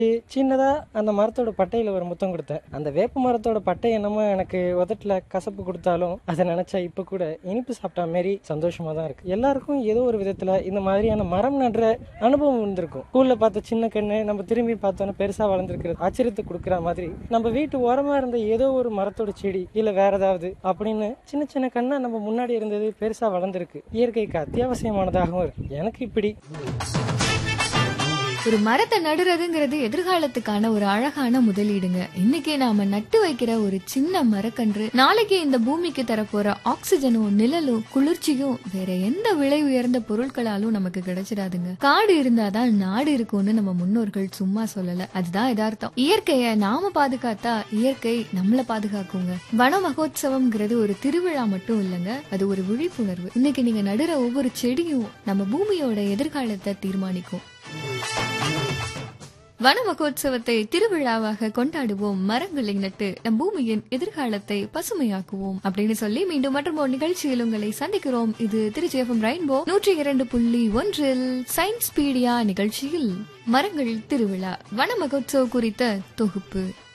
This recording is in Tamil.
சின்னதா அந்த மரத்தோட பட்டையில ஒரு முத்தம் கொடுத்தேன் அந்த வேப்ப மரத்தோட பட்டை என்னமோ எனக்கு உதட்டுல கசப்பு கொடுத்தாலும் அதை நினைச்சா இப்ப கூட இனிப்பு சாப்பிட்ட மாரி சந்தோஷமா தான் இருக்கு எல்லாருக்கும் ஏதோ ஒரு விதத்துல இந்த மாதிரியான மரம் நடுற அனுபவம் இருந்திருக்கும் ஸ்கூல்ல பார்த்த சின்ன கண்ணு நம்ம திரும்பி பார்த்தோன்னா பெருசா வளர்ந்துருக்கிறது ஆச்சரியத்தை கொடுக்குற மாதிரி நம்ம வீட்டு ஓரமா இருந்த ஏதோ ஒரு மரத்தோட செடி இல்ல வேற ஏதாவது அப்படின்னு சின்ன சின்ன கண்ணா நம்ம முன்னாடி இருந்தது பெருசா வளர்ந்துருக்கு இயற்கைக்கு அத்தியாவசியமானதாகவும் இருக்கு எனக்கு இப்படி ஒரு மரத்தை நடுறதுங்கிறது எதிர்காலத்துக்கான ஒரு அழகான முதலீடுங்க இன்னைக்கு நாம நட்டு வைக்கிற ஒரு சின்ன மரக்கன்று நாளைக்கு இந்த பூமிக்கு தரப்போற ஆக்சிஜனும் நிழலும் குளிர்ச்சியும் வேற எந்த விலை உயர்ந்த பொருட்களாலும் நமக்கு கிடைச்சிடாதுங்க காடு இருந்தாதான் நாடு இருக்கும்னு நம்ம முன்னோர்கள் சும்மா சொல்லல அதுதான் யதார்த்தம் இயற்கைய நாம பாதுகாத்தா இயற்கை நம்மள பாதுகாக்குங்க வன மகோத்சவம்ங்கிறது ஒரு திருவிழா மட்டும் இல்லைங்க அது ஒரு விழிப்புணர்வு இன்னைக்கு நீங்க நடுற ஒவ்வொரு செடியும் நம்ம பூமியோட எதிர்காலத்தை தீர்மானிக்கும் வன மகோத்சவத்தை திருவிழாவாக கொண்டாடுவோம் மரங்களை நட்டு நம் பூமியின் எதிர்காலத்தை பசுமையாக்குவோம் அப்படின்னு சொல்லி மீண்டும் மற்றும் ஒரு நிகழ்ச்சியில் உங்களை சந்திக்கிறோம் இது திருச்சி எஃப்எம் ரெயின்போ நூற்றி இரண்டு புள்ளி ஒன்றில் சயின்ஸ் பீடியா நிகழ்ச்சியில் மரங்கள் திருவிழா வன மகோத்சவ் குறித்த தொகுப்பு